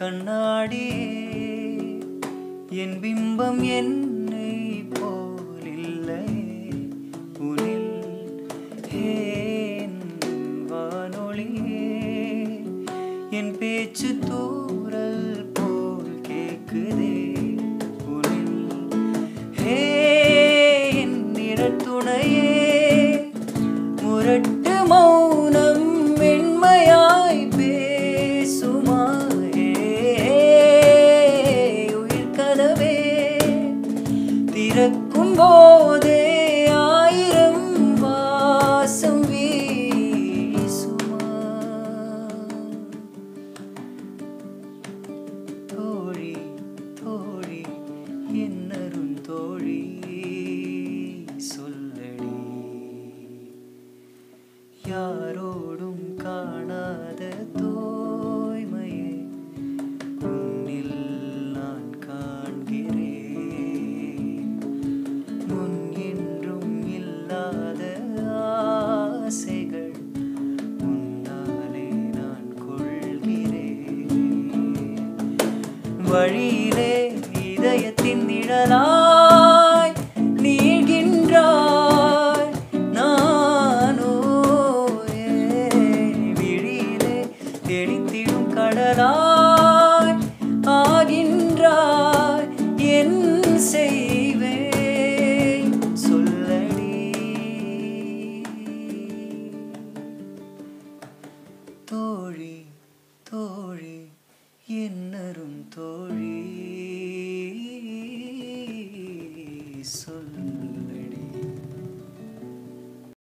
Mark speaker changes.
Speaker 1: கண்ணாடியே என் பிம்பம் என்னை போலில்லை உனில் ஏன் வானொலியே என் பேச்சு தூரல் போல் கேக்குதே உனில் ஹே என் நிறத்துணையே முரட்டு மௌனம் மென்மையாய் பேசுமாயே உயிர் கதவே திறக்கும் போதே ஆயிரம் வாசம் வீசுமா தோழி தோழி என்னரும் தோழி சொல்லடி யாரோடும் காணாத தோய்மையே உன்னில் நான் காண்கிறேன் முன் என்றும் இல்லாத ஆசைகள் உன்னாலே நான் கொள்கிறேன் வழியிலே இதயத்தின் நிழலாய் நீள்கின்றாய் நானோ ஏன் விழியிலே தெளித்திடும் கடலாய் ஆகின்றாய் என் செய்வேன் சொல்லடி தோழி தோழி என்னரும் தோழி